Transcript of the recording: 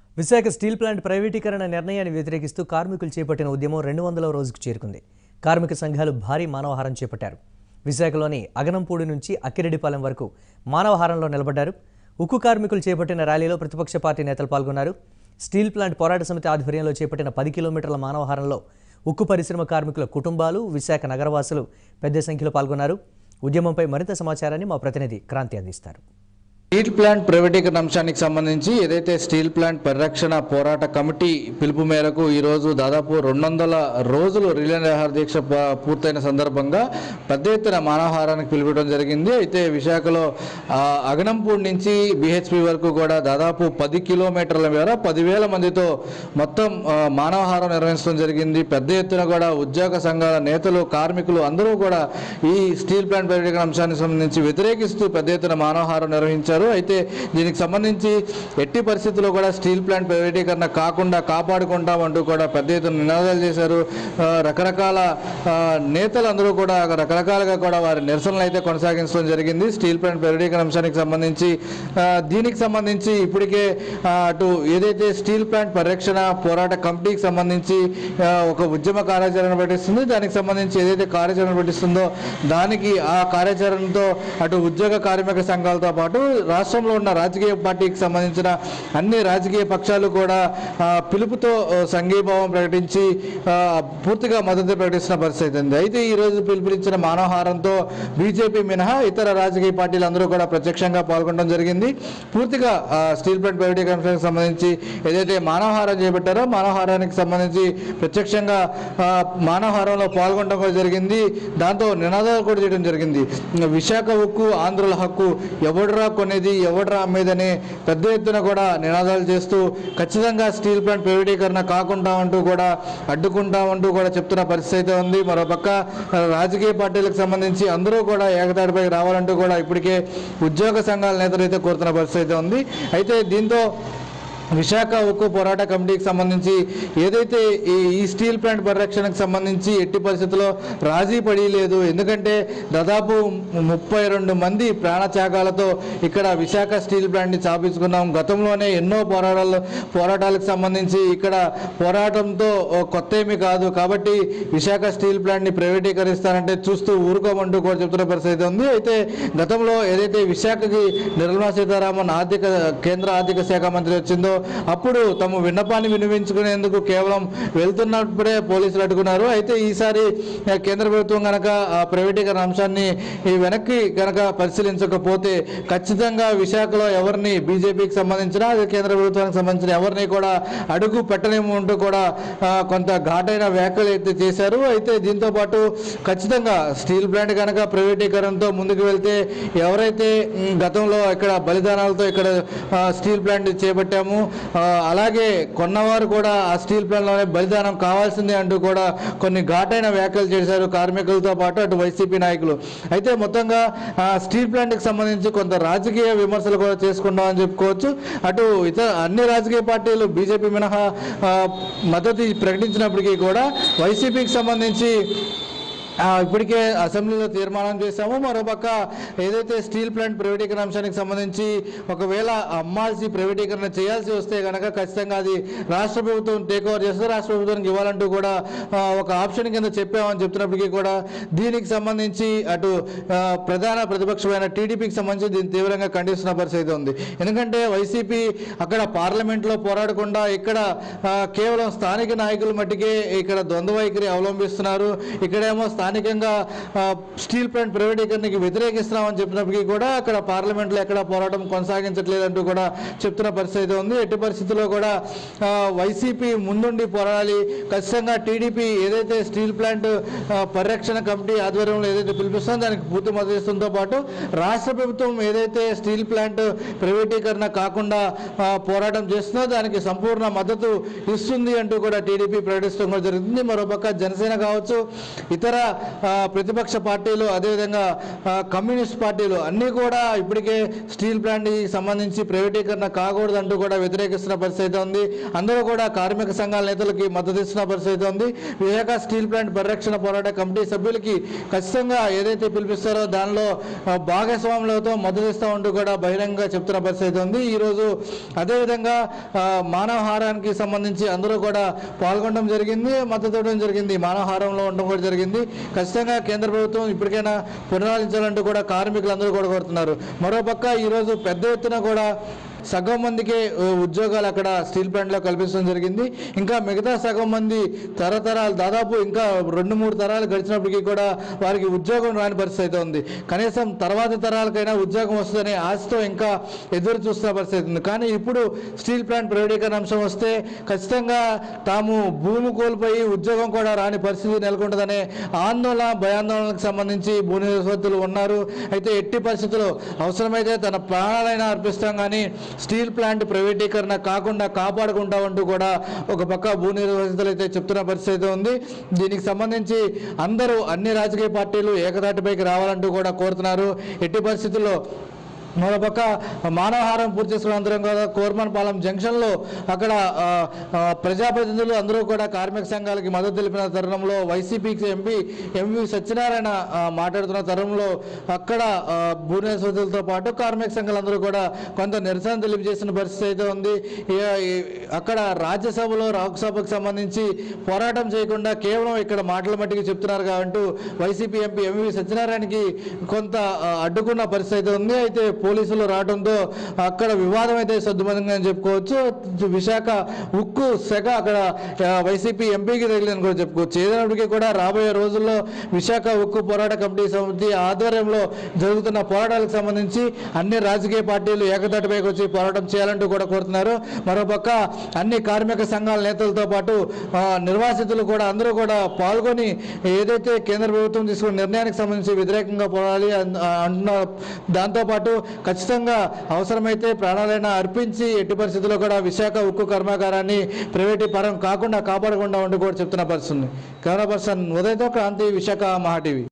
Visakha steel plant ప్రైవేటీకరణ నిర్ణయాన్ని వ్యతిరేకిస్తూ కార్మికులు చేపట్టిన ఉద్యమం రెండు వందల రోజుకు చేరుకుంది కార్మిక సంఘాలు భారీ మానవహారం చేపట్టారు విశాఖలోని అగనంపూడి నుంచి అక్కిరెడ్డిపాలెం వరకు మానవహారంలో నిలబడ్డారు ఉక్కు కార్మికులు చేపట్టిన ర్యాలీలో ప్రతిపక్ష పార్టీ నేతలు పాల్గొన్నారు స్టీల్ ప్లాంట్ పోరాట సమితి ఆధ్వర్యంలో చేపట్టిన పది కిలోమీటర్ల మానవహారంలో ఉక్కు పరిశ్రమ కార్మికుల కుటుంబాలు విశాఖ నగరవాసులు పెద్ద సంఖ్యలో పాల్గొన్నారు ఉద్యమంపై మరింత సమాచారాన్ని మా ప్రతినిధి క్రాంతి అందిస్తారు స్టీల్ ప్లాంట్ ప్రైవేటీకరణ అంశానికి సంబంధించి ఏదైతే స్టీల్ ప్లాంట్ పరిరక్షణ పోరాట కమిటీ పిలుపు మేరకు ఈరోజు దాదాపు రెండు వందల రోజులు రిలే నిరాహార దీక్ష ప- పూర్తయిన సందర్భంగా పెద్ద ఎత్తున మానవహారానికి పిలుపుడం జరిగింది అయితే విశాఖలో ఆ, అగనంపూడి నుంచి బిహెచ్పి వరకు కూడా దాదాపు పది కిలోమీటర్ల మేర పదివేల మందితో మొత్తం ఆ, మానవహారం నిర్వహించడం జరిగింది పెద్ద ఎత్తున కూడా ఉద్యోగ సంఘాల నేతలు కార్మికులు అందరూ కూడా ఈ స్టీల్ ప్లాంట్ ప్రైవేటీకరణ అంశానికి సంబంధించి వ్యతిరేకిస్తూ పెద్ద ఎత్తున మానవహారం నిర్వహించారు అయితే దీనికి సంబంధించి ఎట్టి పరిస్థితుల్లో కూడా స్టీల్ ప్లాంట్ ప్రైవేటీకరణ కాకుండా కాపాడుకుంటామంటూ కూడా పెద్ద ఎత్తున నినాదాలు చేశారు ఆ, రకరకాల ఆ, నేతలు అందరూ కూడా రకరకాలుగా కూడా వారి నిరసనలు అయితే కొనసాగించడం జరిగింది స్టీల్ ప్లాంట్ ప్రైవేటీకరణ అంశానికి సంబంధించి ఆ, దీనికి సంబంధించి ఇప్పటికే ఆ, అటు ఏదైతే స్టీల్ ప్లాంట్ పరిరక్షణ పోరాట కమిటీకి సంబంధించి ఆ, ఒక ఉద్యమ కార్యాచరణ పట్టిస్తుంది దానికి సంబంధించి ఏదైతే కార్యాచరణ పట్టిస్తుందో దానికి ఆ కార్యాచరణతో అటు ఉద్యోగ కార్మిక సంఘాలతో పాటు రాష్ట్రంలో ఉన్న రాజకీయ పార్టీకి సంబంధించిన అన్ని రాజకీయ పక్షాలు కూడా ఆ, పిలుపుతో ఆ, సంఘీభావం ప్రకటించి ఆ, పూర్తిగా మద్దతు ప్రకటిస్తున్న పరిస్థితి ఉంది అయితే ఈ రోజు పిలుపునిచ్చిన మానవహారంతో బీజేపీ మినహా ఇతర రాజకీయ పార్టీలు అందరూ కూడా ప్రత్యక్షంగా పాల్గొనడం జరిగింది పూర్తిగా ఆ, స్టీల్ ప్లాంట్ ప్రైవేటీకరణకు సంబంధించి ఏదైతే మానవహారం చేపట్టారో మానవహారానికి సంబంధించి ప్రత్యక్షంగా ఆ, మానవహారంలో పాల్గొనడం కూడా జరిగింది దాంతో నినాదాలు కూడా చేయడం జరిగింది విశాఖ ఉక్కు ఆంధ్రుల హక్కు ఎవడరా కొనేది ఎవడరా అమ్మేదని పెద్ద ఎత్తున కూడా నినాదాలు చేస్తూ ఖచ్చితంగా స్టీల్ ప్లాంట్ ప్రైవేటీకరణ కాకుండా అంటూ కూడా అడ్డుకుంటామంటూ కూడా చెప్తున్న పరిస్థితి అయితే ఉంది మరోపక్క ఆ, రాజకీయ పార్టీలకు సంబంధించి అందరూ కూడా ఏకతాటిపై రావాలంటూ కూడా ఇప్పటికే ఉద్యోగ సంఘాల నేతలు అయితే కోరుతున్న పరిస్థితి అయితే ఉంది అయితే దీంతో విశాఖ ఉక్కు పోరాట కమిటీకి సంబంధించి ఏదైతే ఈ ఈ స్టీల్ ప్లాంట్ పరిరక్షణకు సంబంధించి ఎట్టి పరిస్థితుల్లో రాజీ పడి లేదు ఎందుకంటే దాదాపు ముప్పై రెండు మంది ప్రాణత్యాగాలతో ఇక్కడ విశాఖ స్టీల్ ప్లాంట్ని స్థాపించుకున్నాం గతంలోనే ఎన్నో పోరాటాలు పోరాటాలకు సంబంధించి ఇక్కడ పోరాటంతో ఓ కొత్త ఏమీ కాదు కాబట్టి విశాఖ స్టీల్ ప్లాంట్ని ప్రైవేటీకరిస్తానంటే చూస్తూ ఊరుకోమంటూ కూడా చెప్తున్న పరిస్థితి ఉంది అయితే గతంలో ఏదైతే విశాఖకి నిర్మలా సీతారామన్ ఆర్థిక కేంద్ర ఆర్థిక శాఖ మంత్రి వచ్చిందో అప్పుడు తమ విన్నపాన్ని వినిపించుకునేందుకు కేవలం వెళ్తున్నప్పుడే పోలీసులు అడ్డుకున్నారు అయితే ఈసారి ఆ, కేంద్ర ప్రభుత్వం కనుక ఆ ప్రైవేటీకరణ అంశాన్ని ఈ వెనక్కి కనుక పరిశీలించకపోతే ఖచ్చితంగా విశాఖలో ఎవరిని బీజేపీకి సంబంధించిన అదే కేంద్ర ప్రభుత్వానికి సంబంధించిన ఎవరిని కూడా అడుగు పెట్టలేము అంటూ కూడా ఆ, కొంత ఘాటైన వ్యాఖ్యలు అయితే చేశారు అయితే దీంతో పాటు ఖచ్చితంగా స్టీల్ ప్లాంట్ కనుక ప్రైవేటీకరణతో ముందుకు వెళ్తే ఎవరైతే మ్, గతంలో ఇక్కడ బలిదానాలతో ఇక్కడ ఆ, స్టీల్ ప్లాంట్ చేపట్టాము ఆ, అలాగే కొన్నవారు కూడా ఆ స్టీల్ ప్లాంట్లోనే బలిదానం కావాల్సిందే అంటూ కూడా కొన్ని ఘాటైన వ్యాఖ్యలు చేశారు కార్మికులతో పాటు అటు వైసీపీ నాయకులు అయితే మొత్తంగా ఆ, స్టీల్ ప్లాంట్కి సంబంధించి కొంత రాజకీయ విమర్శలు కూడా చేసుకుంటామని చెప్పుకోవచ్చు అటు ఇతర అన్ని రాజకీయ పార్టీలు బీజేపీ మినహా ఆ, మద్దతు ప్రకటించినప్పటికీ కూడా వైసీపీకి సంబంధించి ఆ, ఇప్పటికే అసెంబ్లీలో తీర్మానం చేశాము మరోపక్క ఏదైతే స్టీల్ ప్లాంట్ ప్రైవేటీకరణ అంశానికి సంబంధించి ఒకవేళ అమ్మాల్సి ప్రైవేటీకరణ చేయాల్సి వస్తే కనుక ఖచ్చితంగా అది రాష్ట్ర ప్రభుత్వం టేక్ ఓవర్ చేస్తే రాష్ట్ర ప్రభుత్వానికి ఇవ్వాలంటూ కూడా ఆ, ఒక ఆప్షన్ కింద చెప్పామని చెప్తున్నప్పటికీ కూడా దీనికి సంబంధించి అటు ఆ, ప్రధాన ప్రతిపక్షమైన టీడీపీకి సంబంధించి దీన్ని తీవ్రంగా ఖండిస్తున్న పరిస్థితి ఉంది ఎందుకంటే వైసీపీ అక్కడ పార్లమెంట్లో పోరాడకుండా ఇక్కడ ఆ, కేవలం స్థానిక నాయకుల మట్టికే ఇక్కడ ద్వంద్వ వైఖరి అవలంబిస్తున్నారు ఇక్కడేమో స్థానికంగా ఆ, స్టీల్ ప్లాంట్ ప్రైవేటీకరణకి వ్యతిరేకిస్తున్నామని చెప్పినప్పటికీ కూడా అక్కడ పార్లమెంట్లో ఎక్కడ పోరాటం కొనసాగించట్లేదంటూ కూడా చెప్తున్న పరిస్థితి ఉంది ఎట్టి పరిస్థితుల్లో కూడా ఆ, వైసీపీ ముందుండి పోరాడాలి ఖచ్చితంగా టీడీపీ ఏదైతే స్టీల్ ప్లాంట్ ఆ, పరిరక్షణ కమిటీ ఆధ్వర్యంలో ఏదైతే పిలిపిస్తుందో దానికి పూర్తి మద్దతు ఇస్తుందో పాటు రాష్ట్ర ప్రభుత్వం ఏదైతే స్టీల్ ప్లాంట్ ప్రైవేటీకరణ కాకుండా ఆ, పోరాటం చేస్తుందో దానికి సంపూర్ణ మద్దతు ఇస్తుంది అంటూ కూడా టీడీపీ ప్రకటించడం కూడా జరుగుతుంది మరోపక్క జనసేన కావచ్చు ఇతర ఆ, ప్రతిపక్ష పార్టీలు అదేవిధంగా ఆ, కమ్యూనిస్ట్ పార్టీలు అన్నీ కూడా ఇప్పటికే స్టీల్ ప్లాంట్కి సంబంధించి ప్రైవేటీకరణ కాకూడదంటూ కూడా వ్యతిరేకిస్తున్న పరిస్థితి అయితే ఉంది అందరూ కూడా కార్మిక సంఘాల నేతలకి మద్దతు ఇస్తున్న పరిస్థితి అయితే ఉంది విశాఖ స్టీల్ ప్లాంట్ పరిరక్షణ పోరాట కమిటీ సభ్యులకి ఖచ్చితంగా ఏదైతే పిలిపిస్తారో దానిలో ఆ, భాగస్వాములతో మద్దతు ఇస్తా ఉంటూ కూడా బహిరంగంగా చెప్తున్న పరిస్థితి అయితే ఉంది ఈరోజు అదేవిధంగా ఆ, మానవహారానికి సంబంధించి అందరూ కూడా పాల్గొనడం జరిగింది మద్దతు ఇవ్వడం జరిగింది మానవహారంలో ఉండడం కూడా జరిగింది ఖచ్చితంగా కేంద్ర ప్రభుత్వం ఇప్పటికైనా పునరాలించాలంటూ కూడా కార్మికులందరూ కూడా కోరుతున్నారు మరోపక్క ఈరోజు పెద్ద ఎత్తున కూడా సగం మందికే ఆ, ఉద్యోగాలు అక్కడ స్టీల్ ప్లాంట్లో కల్పించడం జరిగింది ఇంకా మిగతా సగం మంది తరతరాలు దాదాపు ఇంకా రెండు మూడు తరాలు గడిచినప్పటికీ కూడా వారికి ఉద్యోగం రాని పరిస్థితి అయితే ఉంది కనీసం తర్వాతి తరాలకైనా ఉద్యోగం వస్తుందనే ఆశతో ఇంకా ఎదురు చూస్తున్న పరిస్థితి ఉంది కానీ ఇప్పుడు స్టీల్ ప్లాంట్ ప్రైవేటీకరణ అంశం వస్తే ఖచ్చితంగా తాము భూమి కోల్పోయి ఉద్యోగం కూడా రాని పరిస్థితి నెలకొంటుందనే ఆందోళన భయాందోళనకు సంబంధించి భూ నివాసితులు ఉన్నారు అయితే ఎట్టి పరిస్థితుల్లో అవసరమైతే తన ప్రాణాలైనా అర్పిస్తాం కానీ స్టీల్ ప్లాంట్ ప్రైవేటీకరణ కాకుండా కాపాడుకుంటా ఉంటూ కూడా ఒక పక్క భూ నిర్వాసితులు అయితే చెప్తున్న పరిస్థితి అయితే ఉంది దీనికి సంబంధించి అందరూ అన్ని రాజకీయ పార్టీలు ఏకదాటిపైకి రావాలంటూ కూడా కోరుతున్నారు ఎట్టి పరిస్థితుల్లో మరోపక్క మానవహారం పూర్తి చేసుకున్న అనంతరం కూడా కోర్మన్పాలెం జంక్షన్లో అక్కడ ఆ, ఆ, ప్రజాప్రతినిధులు అందరూ కూడా కార్మిక సంఘాలకి మద్దతు తెలిపిన తరుణంలో వైసీపీకి ఎంపీ ఎంవి సత్యనారాయణ ఆ, మాట్లాడుతున్న తరుణంలో అక్కడ ఆ, భువనేశ్వరులతో పాటు కార్మిక సంఘాలందరూ కూడా కొంత నిరసన తెలియజేసిన పరిస్థితి అయితే ఉంది ఇక ఈ- అక్కడ రాజ్యసభలో రాజ్యసభకు సంబంధించి పోరాటం చేయకుండా కేవలం ఇక్కడ మాటల మట్టికి చెప్తున్నారు కాబట్టి వైసీపీ ఎంపీ ఎంవి సత్యనారాయణకి కొంత ఆ, అడ్డుకున్న పరిస్థితి అయితే ఉంది అయితే పోలీసులు రావడంతో అక్కడ వివాదం అయితే సద్దుమందంగా చెప్పుకోవచ్చు విశాఖ ఉక్కు శాఖ అక్కడ ఆ, వైసీపీ ఎంపీకి తగిలిందని కూడా చెప్పుకోవచ్చు ఏదైనప్పటికీ కూడా రాబోయే రోజుల్లో విశాఖ ఉక్కు పోరాట కమిటీ సమితి ఆధ్వర్యంలో జరుగుతున్న పోరాటాలకు సంబంధించి అన్ని రాజకీయ పార్టీలు ఏకతాటిపైకి వచ్చి పోరాటం చేయాలంటూ కూడా కోరుతున్నారు మరోపక్క అన్ని కార్మిక సంఘాల నేతలతో పాటు ఆ, నిర్వాసితులు కూడా అందరూ కూడా పాల్గొని ఏదైతే కేంద్ర ప్రభుత్వం తీసుకున్న నిర్ణయానికి సంబంధించి వ్యతిరేకంగా పోరాడాలి అన్- ఆ, అంటున్న దాంతోపాటు ఖచ్చితంగా అవసరమైతే ప్రాణాలైనా అర్పించి ఎట్టి పరిస్థితుల్లో కూడా విశాఖ ఉక్కు కర్మాగారాన్ని ప్రైవేటీ పరం కాకుండా కాపాడకుండా ఉండి కూడా చెప్తున్న పరిస్థితుంది కెమెరా పర్సన్ ఉదయ్తో క్రాంతి విశాఖ మహా టీవీ